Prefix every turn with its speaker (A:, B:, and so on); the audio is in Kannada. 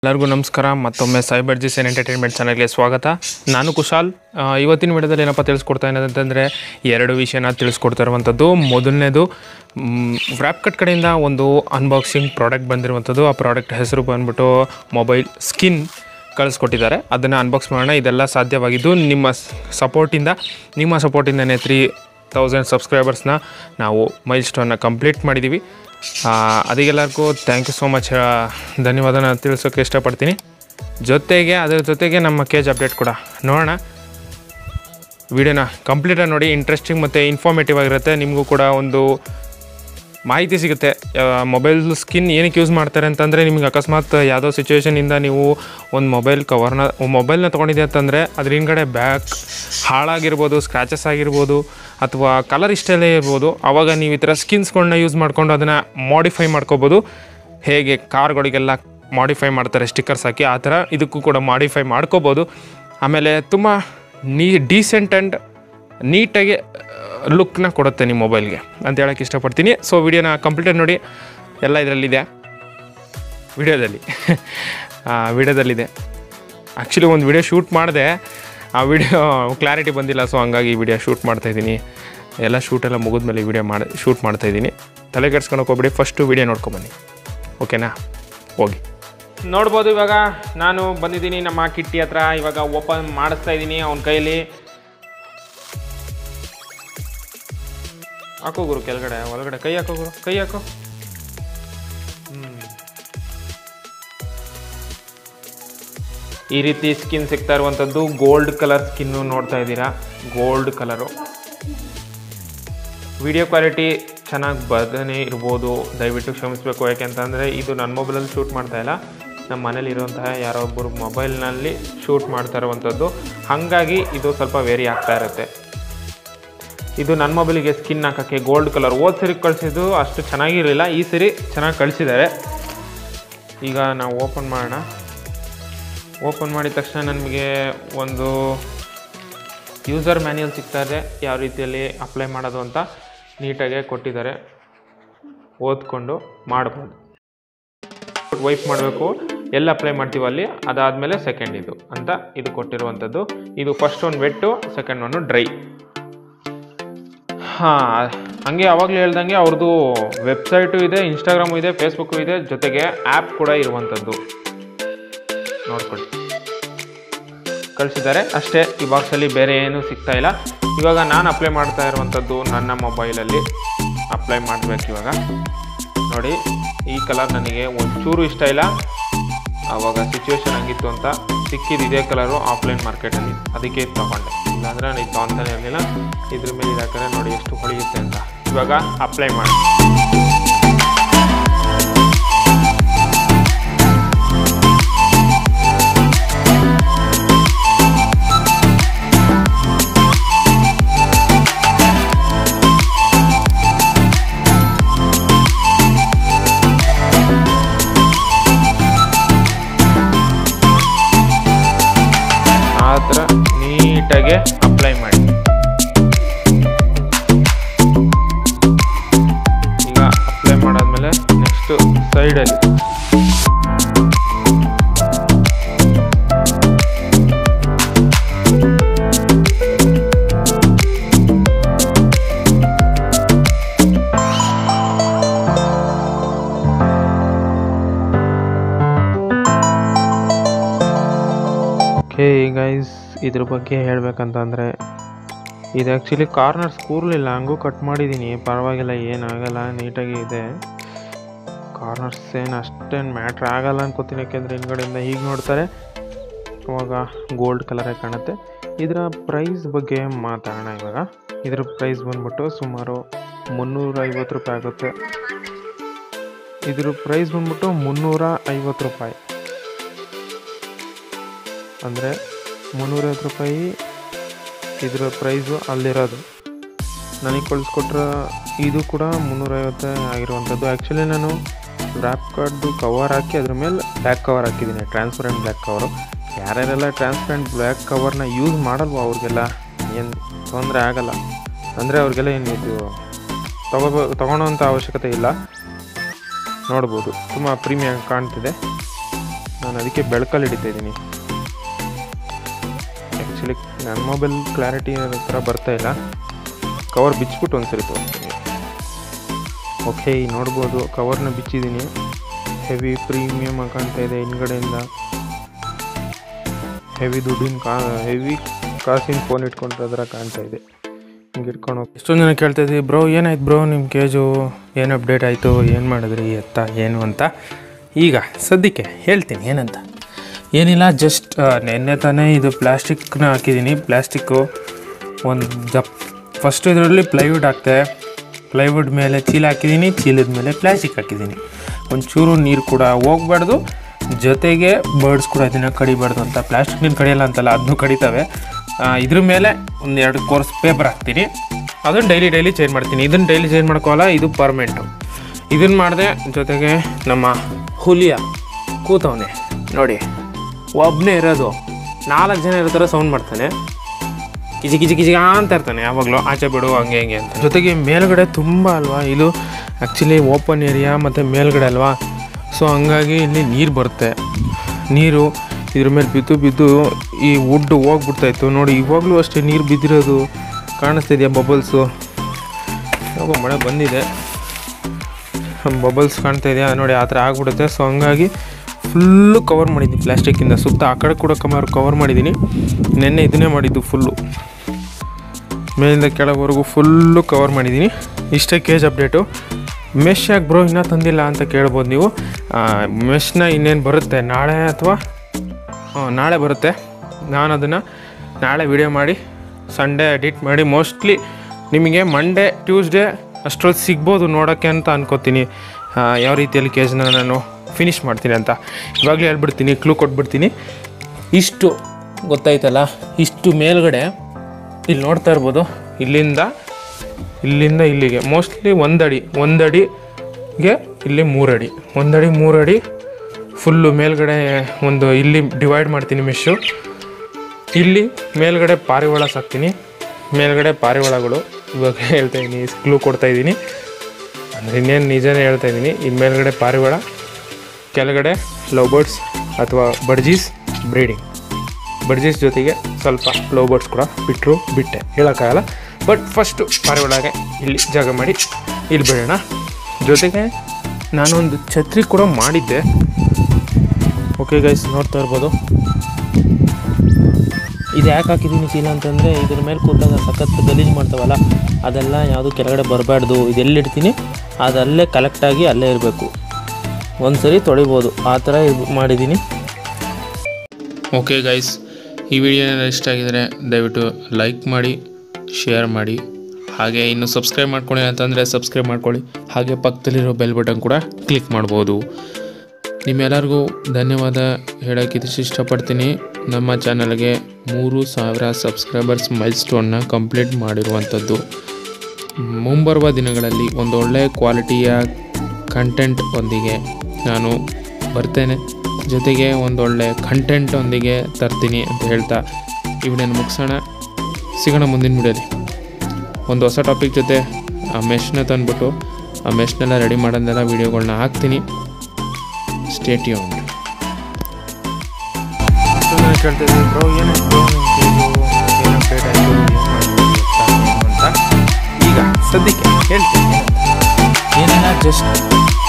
A: ಎಲ್ಲರಿಗೂ ನಮಸ್ಕಾರ ಮತ್ತೊಮ್ಮೆ ಸೈಬರ್ ಜಿಸ್ ಎನ್ ಎಂಟರ್ಟೈನ್ಮೆಂಟ್ ಚಾನಲ್ಗೆ ಸ್ವಾಗತ ನಾನು ಕುಶಾಲ್ ಆ, ಇವತ್ತಿನ ವಿಡಿಯೋದಲ್ಲಿ ಏನಪ್ಪ ತಿಳಿಸ್ಕೊಡ್ತಾ ಇರೋದಂತಂದರೆ ಎರಡು ವಿಷಯನ ತಿಳಿಸ್ಕೊಡ್ತಾ ಇರುವಂಥದ್ದು ಮೊದಲನೇದು ವ್ರ್ಯಾಪ್ ಕಟ್ ಕಡೆಯಿಂದ ಒಂದು ಅನ್ಬಾಕ್ಸಿಂಗ್ ಪ್ರಾಡಕ್ಟ್ ಬಂದಿರುವಂಥದ್ದು ಆ ಪ್ರಾಡಕ್ಟ್ ಹೆಸರು ಬಂದ್ಬಿಟ್ಟು ಮೊಬೈಲ್ ಸ್ಕಿನ್ ಕಳಿಸ್ಕೊಟ್ಟಿದ್ದಾರೆ ಅದನ್ನು ಅನ್ಬಾಕ್ಸ್ ಮಾಡೋಣ ಇದೆಲ್ಲ ಸಾಧ್ಯವಾಗಿದ್ದು ನಿಮ್ಮ ಸಪೋರ್ಟಿಂದ ನಿಮ್ಮ ಸಪೋರ್ಟಿಂದನೇ ತ್ರೀ ತೌಸಂಡ್ ಸಬ್ಸ್ಕ್ರೈಬರ್ಸ್ನ ನಾವು ಮೈಲ್ ಸ್ಟೋನ್ನ ಕಂಪ್ಲೀಟ್ ಮಾಡಿದ್ದೀವಿ ಆ, ಅದಕ್ಕೆಲ್ಲರಿಗೂ ಥ್ಯಾಂಕ್ ಯು ಸೋ ಮಚ್ ಧನ್ಯವಾದನ ತಿಳಿಸೋಕ್ಕೆ ಇಷ್ಟಪಡ್ತೀನಿ ಜೊತೆಗೆ ಅದರ ಜೊತೆಗೆ ನಮ್ಮ ಕೇಜ್ ಅಪ್ಡೇಟ್ ಕೂಡ ನೋಡೋಣ ವಿಡಿಯೋನ ಕಂಪ್ಲೀಟಾಗಿ ನೋಡಿ ಇಂಟ್ರೆಸ್ಟಿಂಗ್ ಮತ್ತು ಇನ್ಫಾರ್ಮೇಟಿವ್ ಆಗಿರುತ್ತೆ ನಿಮಗೂ ಕೂಡ ಒಂದು ಮಾಹಿತಿ ಸಿಗುತ್ತೆ ಮೊಬೈಲ್ ಸ್ಕಿನ್ ಏನಕ್ಕೆ ಯೂಸ್ ಮಾಡ್ತಾರೆ ಅಂತಂದರೆ ನಿಮಗೆ ಅಕಸ್ಮಾತ್ ಯಾವುದೋ ಸಿಚುವೇಷನಿಂದ ನೀವು ಒಂದು ಮೊಬೈಲ್ ಕವರ್ನ ಮೊಬೈಲ್ನ ತೊಗೊಂಡಿದೆ ಅಂತಂದರೆ ಅದ್ರ ಹಿಂದ್ಗಡೆ ಬ್ಯಾಕ್ ಹಾಳಾಗಿರ್ಬೋದು ಸ್ಕ್ರ್ಯಾಚಸ್ ಆಗಿರ್ಬೋದು ಅಥವಾ ಕಲರ್ ಇಷ್ಟೆಲ್ಲೇ ಇರ್ಬೋದು ಆವಾಗ ನೀವು ಈ ಥರ ಸ್ಕಿನ್ಸ್ಗಳನ್ನ ಯೂಸ್ ಮಾಡ್ಕೊಂಡು ಅದನ್ನು ಮಾಡಿಫೈ ಮಾಡ್ಕೋಬೋದು ಹೇಗೆ ಕಾರ್ಗಳಿಗೆಲ್ಲ ಮಾಡಿಫೈ ಮಾಡ್ತಾರೆ ಸ್ಟಿಕ್ಕರ್ಸ್ ಹಾಕಿ ಆ ಥರ ಇದಕ್ಕೂ ಕೂಡ ಮಾಡಿಫೈ ಮಾಡ್ಕೋಬೋದು ಆಮೇಲೆ ತುಂಬ ನೀ ಡೀಸೆಂಟ್ ಆ್ಯಂಡ್ ನೀಟಾಗಿ ಲುಕ್ನ ಕೊಡುತ್ತೆ ನಿಮ್ಮ ಮೊಬೈಲ್ಗೆ ಅಂತ ಹೇಳೋಕ್ಕೆ ಇಷ್ಟಪಡ್ತೀನಿ ಸೊ ವಿಡಿಯೋನ ಕಂಪ್ಲೀಟಾಗಿ ನೋಡಿ ಎಲ್ಲ ಇದರಲ್ಲಿದೆ ವಿಡಿಯೋದಲ್ಲಿ ವಿಡಿಯೋದಲ್ಲಿದೆ ಆ್ಯಕ್ಚುಲಿ ಒಂದು ವಿಡಿಯೋ ಶೂಟ್ ಮಾಡಿದೆ ಆ ವಿಡಿಯೋ ಕ್ಲಾರಿಟಿ ಬಂದಿಲ್ಲ ಸೊ ಹಂಗಾಗಿ ಈ ವಿಡಿಯೋ ಶೂಟ್ ಮಾಡ್ತಾಯಿದ್ದೀನಿ ಎಲ್ಲ ಶೂಟೆಲ್ಲ ಮುಗಿದ್ಮೇಲೆ ಈ ವಿಡಿಯೋ ಮಾಡಿ ಶೂಟ್ ಮಾಡ್ತಾಯಿದ್ದೀನಿ ತಲೆ ಕೆಡ್ಸ್ಕೊಳಕ್ಕೆ ಹೋಗ್ಬಿಡಿ ಫಸ್ಟು ವಿಡಿಯೋ ನೋಡ್ಕೊಂಬನ್ನಿ ಓಕೆನಾ ಹೋಗಿ ನೋಡ್ಬೋದು ಇವಾಗ ನಾನು ಬಂದಿದ್ದೀನಿ ನಮ್ಮ ಕಿಟ್ಟಿ ಹತ್ರ ಇವಾಗ ಓಪನ್ ಮಾಡಿಸ್ತಾ ಇದ್ದೀನಿ ಅವನ ಕೈಯಲ್ಲಿ ಹಾಕೋ ಗುರು ಕೆಳಗಡೆ ಒಳಗಡೆ ಕೈ ಹಾಕೋ ಗುರು ಕೈ ಹಾಕೋ ಹ್ಮ್. ಈ ರೀತಿ ಸ್ಕಿನ್ ಸಿಗ್ತಾ ಇರುವಂಥದ್ದು ಗೋಲ್ಡ್ ಕಲರ್ ಸ್ಕಿನ್ನು ನೋಡ್ತಾ ಇದ್ದೀರಾ ಗೋಲ್ಡ್ ಕಲರು ವಿಡಿಯೋ ಕ್ವಾಲಿಟಿ ಚೆನ್ನಾಗಿ ಬರ್ದೇ ಇರ್ಬೋದು ದಯವಿಟ್ಟು ಕ್ಷಮಿಸಬೇಕು ಯಾಕೆಂತಂದರೆ ಇದು ನನ್ನ ಮೊಬೈಲಲ್ಲಿ ಶೂಟ್ ಮಾಡ್ತಾ ಇಲ್ಲ ನಮ್ಮ ಮನೇಲಿ ಇರುವಂತಹ ಯಾರೋ ಒಬ್ಬರು ಮೊಬೈಲ್ನಲ್ಲಿ ಶೂಟ್ ಮಾಡ್ತಾ ಇರುವಂಥದ್ದು ಹಾಗಾಗಿ ಇದು ಸ್ವಲ್ಪ ವೇರಿ ಆಗ್ತಾ ಇರುತ್ತೆ ಇದು ನನ್ನ ಮೊಬೈಲಿಗೆ ಸ್ಕಿನ್ ಹಾಕೋಕ್ಕೆ ಗೋಲ್ಡ್ ಕಲರ್ ಹೋದ ಸರಿ ಕಳಿಸಿದ್ದು ಅಷ್ಟು ಚೆನ್ನಾಗಿರಲಿಲ್ಲ ಈ ಸರಿ ಚೆನ್ನಾಗಿ ಕಳಿಸಿದ್ದಾರೆ ಈಗ ನಾವು ಓಪನ್ ಮಾಡೋಣ ಓಪನ್ ಮಾಡಿದ ತಕ್ಷಣ ನಮಗೆ ಒಂದು ಯೂಸರ್ ಮ್ಯಾನ್ಯಲ್ ಸಿಗ್ತಾ ಇದೆ ಯಾವ ರೀತಿಯಲ್ಲಿ ಅಪ್ಲೈ ಮಾಡೋದು ಅಂತ ನೀಟಾಗೆ ಕೊಟ್ಟಿದ್ದಾರೆ ಓದ್ಕೊಂಡು ಮಾಡ್ಬೋದು ವೈಪ್ ಮಾಡಬೇಕು ಎಲ್ಲಿ ಅಪ್ಲೈ ಮಾಡ್ತೀವೋ ಅಲ್ಲಿ ಅದಾದಮೇಲೆ ಸೆಕೆಂಡ್ ಇದು ಅಂತ ಇದು ಕೊಟ್ಟಿರುವಂಥದ್ದು ಇದು ಫಸ್ಟ್ ಒಂದು ವೆಟ್ಟು ಸೆಕೆಂಡ್ ಒಂದು ಡ್ರೈ ಹಾಂ ಹಂಗೆ ಅವಾಗಲೇ ಹೇಳ್ದಂಗೆ ಅವ್ರದ್ದು ವೆಬ್ಸೈಟು ಇದೆ ಇನ್ಸ್ಟಾಗ್ರಾಮು ಇದೆ ಫೇಸ್ಬುಕ್ಕು ಇದೆ ಜೊತೆಗೆ ಆ್ಯಪ್ ಕೂಡ ಇರುವಂಥದ್ದು ನೋಡ್ಕೊಳ್ಳಿ ಕಳಿಸಿದ್ದಾರೆ ಅಷ್ಟೇ ಈ ಬಾಕ್ಸಲ್ಲಿ ಬೇರೆ ಏನೂ ಸಿಗ್ತಾ ಇಲ್ಲ ಇವಾಗ ನಾನು ಅಪ್ಲೈ ಮಾಡ್ತಾ ಇರುವಂಥದ್ದು ನನ್ನ ಮೊಬೈಲಲ್ಲಿ ಅಪ್ಲೈ ಮಾಡಬೇಕು ಇವಾಗ ನೋಡಿ ಈ ಕಲರ್ ನನಗೆ ಒಂಚೂರು ಇಷ್ಟ ಇಲ್ಲ ಆವಾಗ ಸಿಚುವೇಶನ್ ಹಂಗಿತ್ತು ಅಂತ ಸಿಕ್ಕಿದ್ದು ಇದೇ ಕಲರು ಆಫ್ಲೈನ್ ಮಾರ್ಕೆಟಲ್ಲಿ ಅದಕ್ಕೆ ಇದು ತೊಗೊಂಡೆ ಇಲ್ಲಾಂದರೆ ನಾನು ಇದು ತೊಗೊತಾನೆ ಇರಲಿಲ್ಲ ಇದ್ರ ಮೇಲೆ ಇದು ಹಾಕಿದ್ರೆ ನೋಡಿ ಎಷ್ಟು ಹೊಳೆಯುತ್ತೆ ಅಂತ ಇವಾಗ ಅಪ್ಲೈ ಮಾಡಿ ಆ ಥರ ನೀಟಾಗೆ ಅಪ್ಲೈ ಮಾಡಿ ಈಗ ಅಪ್ಲೈ ಮಾಡಾದ್ಮೇಲೆ ನೆಕ್ಸ್ಟು ಸೈಡಲ್ಲಿ ಓಕೆ ಗೈಸ್ ಇದ್ರ ಬಗ್ಗೆ ಹೇಳ್ಬೇಕಂತಂದರೆ ಇದು ಆ್ಯಕ್ಚುಲಿ ಕಾರ್ನರ್ಸ್ ಕೂರಲಿಲ್ಲ ಹಂಗೂ ಕಟ್ ಮಾಡಿದ್ದೀನಿ ಪರವಾಗಿಲ್ಲ ಏನಾಗಲ್ಲ ನೀಟಾಗಿ ಇದೆ ಕಾರ್ನರ್ಸ್ ಏನು ಅಷ್ಟೇನು ಮ್ಯಾಟ್ರ್ ಆಗಲ್ಲ ಅನ್ಕೋತೀನಿ ಯಾಕೆಂದರೆ ಹಿಂದ್ಗಡೆಯಿಂದ ಹೀಗೆ ನೋಡ್ತಾರೆ ಅವಾಗ ಗೋಲ್ಡ್ ಕಲರೇ ಕಾಣುತ್ತೆ ಇದರ ಪ್ರೈಸ್ ಬಗ್ಗೆ ಮಾತಾಡೋಣ ಇವಾಗ ಇದರ ಪ್ರೈಸ್ ಬಂದ್ಬಿಟ್ಟು ಸುಮಾರು ಮುನ್ನೂರ ಐವತ್ತು ರೂಪಾಯಿ ಆಗುತ್ತೆ ಇದ್ರ ಪ್ರೈಸ್ ಬಂದ್ಬಿಟ್ಟು ಮುನ್ನೂರ ಐವತ್ತು ರೂಪಾಯಿ ಅಂದರೆ ಮುನ್ನೂರೈವತ್ತು ರೂಪಾಯಿ ಇದರ ಪ್ರೈಸು ಅಲ್ಲಿರೋದು ನನಗೆ ಕಳಿಸ್ಕೊಟ್ರ ಇದು ಕೂಡ ಮುನ್ನೂರೈವತ್ತು ಆಗಿರುವಂಥದ್ದು ಆ್ಯಕ್ಚುಲಿ ನಾನು ರ್ಯಾಪ್ ಕಾರ್ಡ್ದು ಕವರ್ ಹಾಕಿ ಅದ್ರ ಮೇಲೆ ಬ್ಲ್ಯಾಕ್ ಕವರ್ ಹಾಕಿದ್ದೀನಿ ಟ್ರಾನ್ಸ್ಪರೆಂಟ್ ಬ್ಲ್ಯಾಕ್ ಕವರು ಯಾರ್ಯಾರೆಲ್ಲ ಟ್ರಾನ್ಸ್ಪರೆಂಟ್ ಬ್ಲ್ಯಾಕ್ ಕವರ್ನ ಯೂಸ್ ಮಾಡಲ್ವೋ ಅವ್ರಿಗೆಲ್ಲ ಏನು ತೊಂದರೆ ಆಗಲ್ಲ ಅಂದರೆ ಅವ್ರಿಗೆಲ್ಲ ಏನು ಇದು ತಗೋಬೋ ತೊಗೊಳೋಂಥ ಅವಶ್ಯಕತೆ ಇಲ್ಲ ನೋಡ್ಬೋದು ತುಂಬ ಪ್ರೀಮಿಯಂ ಕಾಣ್ತಿದೆ ನಾನು ಅದಕ್ಕೆ ಬೆಳಕಲ್ಲಿ ಹಿಡಿತಾ ಇದ್ದೀನಿ ಆ್ಯಕ್ಚುಲಿ ನನ್ನ ಮೊಬೈಲ್ ಕ್ಲಾರಿಟಿ ಥರ ಬರ್ತಾ ಇಲ್ಲ ಕವರ್ ಬಿಚ್ಬಿಟ್ಟು ಒಂದ್ಸರಿ ತೋರಿಸ್ತೀನಿ ಓಕೆ ನೋಡ್ಬೋದು ಕವರ್ನ ಬಿಚ್ಚಿದ್ದೀನಿ ಹೆವಿ ಪ್ರೀಮಿಯಮ್ ಕಾಣ್ತಾ ಇದೆ ಹಿಂದ್ಗಡೆಯಿಂದ ಹೆವಿ ದುಡ್ಡಿನ ಕಾ ಹೆವಿ ಕಾಸಿನ ಫೋನ್ ಇಟ್ಕೊಂಡ್ರೆ ಥರ ಕಾಣ್ತಾ ಇದೆ ಹಿಂಗೆ ಇಟ್ಕೊಂಡು ಹೋಗಿ ಎಷ್ಟೊಂದು ಜನ ಕೇಳ್ತಾ ಇದ್ದೀವಿ ಬ್ರೋ ಏನಾಯ್ತು ಬ್ರೋ ನಿಮ್ಮ ಕೇಜು ಏನು ಅಪ್ಡೇಟ್ ಆಯಿತು ಏನು ಮಾಡಿದ್ರಿ ಎತ್ತ ಏನು ಅಂತ ಈಗ ಸದ್ಯಕ್ಕೆ ಹೇಳ್ತೀನಿ ಏನಂತ ಏನಿಲ್ಲ ಜಸ್ಟ್ ನೆನ್ನೆ ತಾನೇ ಇದು ಪ್ಲಾಸ್ಟಿಕ್ನ ಹಾಕಿದ್ದೀನಿ ಪ್ಲಾಸ್ಟಿಕ್ಕು ಒಂದು ಜಪ್ ಫಸ್ಟ್ ಇದರಲ್ಲಿ ಪ್ಲೈವುಡ್ ಹಾಕ್ತೆ ಪ್ಲೈವುಡ್ ಮೇಲೆ ಚೀಲ ಹಾಕಿದ್ದೀನಿ ಚೀಲದ ಮೇಲೆ ಪ್ಲಾಸ್ಟಿಕ್ ಹಾಕಿದ್ದೀನಿ ಒಂಚೂರು ನೀರು ಕೂಡ ಹೋಗ್ಬಾರ್ದು ಜೊತೆಗೆ ಬರ್ಡ್ಸ್ ಕೂಡ ಇದನ್ನು ಕಡಿಬಾರ್ದು ಅಂತ ಪ್ಲಾಸ್ಟಿಕ್ ನೀರು ಕಡಿಯಲ್ಲ ಅಂತಲ್ಲ ಅದನ್ನು ಕಡಿತವೆ ಆ, ಇದ್ರ ಮೇಲೆ ಒಂದು ಎರಡು ಕೋರ್ಸ್ ಪೇಪರ್ ಹಾಕ್ತೀನಿ ಅದನ್ನು ಡೈಲಿ ಡೈಲಿ ಚೇಂಜ್ ಮಾಡ್ತೀನಿ ಇದನ್ನು ಡೈಲಿ ಚೇಂಜ್ ಮಾಡ್ಕೋಲ್ಲ ಇದು ಪರ್ಮೆಂಟು ಇದನ್ನು ಮಾಡಿದೆ ಜೊತೆಗೆ ನಮ್ಮ ಹುಲಿಯ ಕೂತವನೆ ನೋಡಿ ಒಬ್ಬನೇ ಇರೋದು ನಾಲ್ಕು ಜನ ಇರೋ ಥರ ಸೌಂಡ್ ಮಾಡ್ತಾನೆ ಕಿಚಿ ಕಿಚಿ ಕಿಚಿ ಅಂತ ಇರ್ತಾನೆ ಯಾವಾಗಲೂ ಆಚೆ ಬಿಡು ಹಂಗೆ ಹಿಂಗೆ ಅಂತ ಜೊತೆಗೆ ಮೇಲ್ಗಡೆ ತುಂಬ ಅಲ್ವಾ ಇದು ಆ್ಯಕ್ಚುಲಿ ಓಪನ್ ಏರಿಯಾ ಮತ್ತು ಮೇಲ್ಗಡೆ ಅಲ್ವಾ ಸೊ ಹಂಗಾಗಿ ಇಲ್ಲಿ ನೀರು ಬರುತ್ತೆ ನೀರು ಇದ್ರ ಮೇಲೆ ಬಿದ್ದು ಬಿದ್ದು ಈ ವುಡ್ ಹೋಗ್ಬಿಡ್ತಾಯಿತ್ತು ನೋಡಿ ಇವಾಗಲೂ ಅಷ್ಟೇ ನೀರು ಬಿದ್ದಿರೋದು ಕಾಣಿಸ್ತಿದೆಯಾ ಬಬಲ್ಸು ಯಾವಾಗ ಮಳೆ ಬಂದಿದೆ ಬಬಲ್ಸ್ ಕಾಣ್ತಾ ಇದೆಯಾ ನೋಡಿ ಆ ಥರ ಆಗ್ಬಿಡುತ್ತೆ ಸೊ ಹಂಗಾಗಿ ಫುಲ್ಲು ಕವರ್ ಮಾಡಿದ್ದೀನಿ ಪ್ಲಾಸ್ಟಿಕ್ಕಿಂದ ಸುತ್ತ ಆ ಕಡೆ ಕೂಡ ಕವರ್ ಕವರ್ ಮಾಡಿದ್ದೀನಿ ನೆನ್ನೆ ಇದನ್ನೇ ಮಾಡಿದ್ದು ಫುಲ್ಲು ಮೇಲಿಂದ ಕೆಳವರೆಗೂ ಫುಲ್ಲು ಕವರ್ ಮಾಡಿದ್ದೀನಿ ಇಷ್ಟೇ ಕೇಜ್ ಅಪ್ಡೇಟು ಮೆಶ್ ಯಾಕೆ ಬ್ರೋ ಇನ್ನೂ ತಂದಿಲ್ಲ ಅಂತ ಕೇಳ್ಬೋದು ನೀವು ಮೆಶ್ನ ಇನ್ನೇನು ಬರುತ್ತೆ ನಾಳೆ ಅಥವಾ ನಾಳೆ ಬರುತ್ತೆ ನಾನು ಅದನ್ನು ನಾಳೆ ವಿಡಿಯೋ ಮಾಡಿ ಸಂಡೇ ಎಡಿಟ್ ಮಾಡಿ ಮೋಸ್ಟ್ಲಿ ನಿಮಗೆ ಮಂಡೇ ಟ್ಯೂಸ್ಡೇ ಅಷ್ಟರಲ್ಲಿ ಸಿಗ್ಬೋದು ನೋಡೋಕ್ಕೆ ಅಂತ ಅನ್ಕೋತೀನಿ ಆ, ಯಾವ ರೀತಿಯಲ್ಲಿ ಕೇಜ್ನ ನಾನು ಫಿನಿಷ್ ಮಾಡ್ತೀನಿ ಅಂತ ಇವಾಗಲೇ ಹೇಳ್ಬಿಡ್ತೀನಿ ಕ್ಲೂ ಕೊಟ್ಬಿಡ್ತೀನಿ ಇಷ್ಟು ಗೊತ್ತಾಯ್ತಲ್ಲ ಇಷ್ಟು ಮೇಲ್ಗಡೆ ಇಲ್ಲಿ ನೋಡ್ತಾ ಇರ್ಬೋದು ಇಲ್ಲಿಂದ ಇಲ್ಲಿಂದ ಇಲ್ಲಿಗೆ ಮೋಸ್ಟ್ಲಿ ಒಂದಡಿ ಒಂದಡಿಗೆ ಇಲ್ಲಿ ಮೂರಡಿ ಒಂದಡಿ ಮೂರಡಿ ಫುಲ್ಲು ಮೇಲ್ಗಡೆ ಒಂದು ಇಲ್ಲಿ ಡಿವೈಡ್ ಮಾಡ್ತೀನಿ ಮೆಶ್ಶು ಇಲ್ಲಿ ಮೇಲ್ಗಡೆ ಪಾರಿವಾಳ ಸಾಕ್ತೀನಿ ಮೇಲ್ಗಡೆ ಪಾರಿವಾಳಗಳು ಇವಾಗ ಹೇಳ್ತಾ ಇದ್ದೀನಿ ಕ್ಲೂ ಕೊಡ್ತಾ ಇದ್ದೀನಿ ಅಂದರೆ ಇನ್ನೇನು ನಿಜನೇ ಹೇಳ್ತಾ ಇದ್ದೀನಿ ಇಲ್ಲಿ ಮೇಲ್ಗಡೆ ಪಾರಿವಾಳ ಕೆಳಗಡೆ ಲವ್ ಬರ್ಡ್ಸ್ ಅಥವಾ ಬಡ್ಜೀಸ್ ಬ್ರೀಡಿಂಗ್ ಬಡ್ಜೀಸ್ ಜೊತೆಗೆ ಸ್ವಲ್ಪ ಲವ್ ಬರ್ಡ್ಸ್ ಕೂಡ ಬಿಟ್ಟರು ಬಿಟ್ಟೆ ಹೇಳೋಕ್ಕಾಗಲ್ಲ ಬಟ್ ಫಸ್ಟು ಪಾರಿವಾಳಗೆ ಇಲ್ಲಿ ಜಾಗ ಮಾಡಿ ಇಲ್ಲಿ ಬಿಡೋಣ ಜೊತೆಗೆ ನಾನೊಂದು ಛತ್ರಿ ಕೂಡ ಮಾಡಿದ್ದೆ ಓಕೆ ಗೈಸ್ ನೋಡ್ತಾ ಇರ್ಬೋದು ಇದು ಯಾಕೆ ಹಾಕಿದ್ದೀನಿ ಚೀಲ ಅಂತಂದರೆ ಇದ್ರ ಮೇಲೆ ಕೂತಾಗ ಸಖತ್ ಗಲೀಜು ಮಾಡ್ತಾವಲ್ಲ ಅದೆಲ್ಲ ಯಾವುದು ಕೆಳಗಡೆ ಬರಬಾರ್ದು ಇದೆಲ್ಲಿಡ್ತೀನಿ ಅದು ಅಲ್ಲೇ ಕಲೆಕ್ಟಾಗಿ ಅಲ್ಲೇ ಇರಬೇಕು ಒಂದು ಸರಿ ತೊಳಿಬೋದು ಆ ಥರ ಇದು ಮಾಡಿದ್ದೀನಿ ಓಕೆ ಗೈಸ್ ಈ ವಿಡಿಯೋ ಇಷ್ಟ ಆಗಿದರೆ ದಯವಿಟ್ಟು ಲೈಕ್ ಮಾಡಿ ಶೇರ್ ಮಾಡಿ ಹಾಗೆ ಇನ್ನು ಸಬ್ಸ್ಕ್ರೈಬ್ ಮಾಡ್ಕೊಳ್ಳಿ ಅಂತಂದರೆ ಸಬ್ಸ್ಕ್ರೈಬ್ ಮಾಡ್ಕೊಳ್ಳಿ ಹಾಗೆ ಪಕ್ಕದಲ್ಲಿರೋ ಬೆಲ್ ಬಟನ್ ಕೂಡ ಕ್ಲಿಕ್ ಮಾಡ್ಬೋದು ನಿಮ್ಮೆಲ್ಲರಿಗೂ ಧನ್ಯವಾದ ಹೇಳೋಕ್ಕೆ ಇಷ್ಟಪಡ್ತೀನಿ ನಮ್ಮ ಚಾನಲ್ಗೆ ಮೂರು ಸಾವಿರ ಸಬ್ಸ್ಕ್ರೈಬರ್ಸ್ ಮೈಲ್ ಸ್ಟೋನ್ನ ಕಂಪ್ಲೀಟ್ ಮಾಡಿರುವಂಥದ್ದು ಮುಂಬರುವ ದಿನಗಳಲ್ಲಿ ಒಂದು ಒಳ್ಳೆಯ ಕ್ವಾಲಿಟಿಯ ಕಂಟೆಂಟ್ ಒಂದಿಗೆ ನಾನು ಬರ್ತೇನೆ ಜೊತೆಗೆ ಒಂದೊಳ್ಳೆ ಕಂಟೆಂಟ್ ಒಂದಿಗೆ ತರ್ತೀನಿ ಅಂತ ಹೇಳ್ತಾ ಈ ವಿಡಿಯೋನ ಮುಗಿಸೋಣ ಸಿಗೋಣ ಮುಂದಿನ ವಿಡಿಯೋಲಿ ಒಂದು ಹೊಸ ಟಾಪಿಕ್ ಜೊತೆ ಆ ಮೆಶ್ನ ತಂದ್ಬಿಟ್ಟು ಆ ಮೆಶ್ನೆಲ್ಲ ರೆಡಿ ಮಾಡೋದೆಲ್ಲ ವೀಡಿಯೋಗಳನ್ನ ಹಾಕ್ತೀನಿ ಸ್ಟೇಟ್ ಯೂನ್ ಕೇಳ್ತಿದ್ವಿ ಬ್ರೋ ಏನಾಯ್ತು ಏನು ಅಪ್ಡೇಟ್ ಆಯಿತು ಅಂತ ಈಗ ಸದ್ಯಕ್ಕೆ ಹೇಳ್ತೀನಿ ಏನಿಲ್ಲ ಜಸ್ಟ್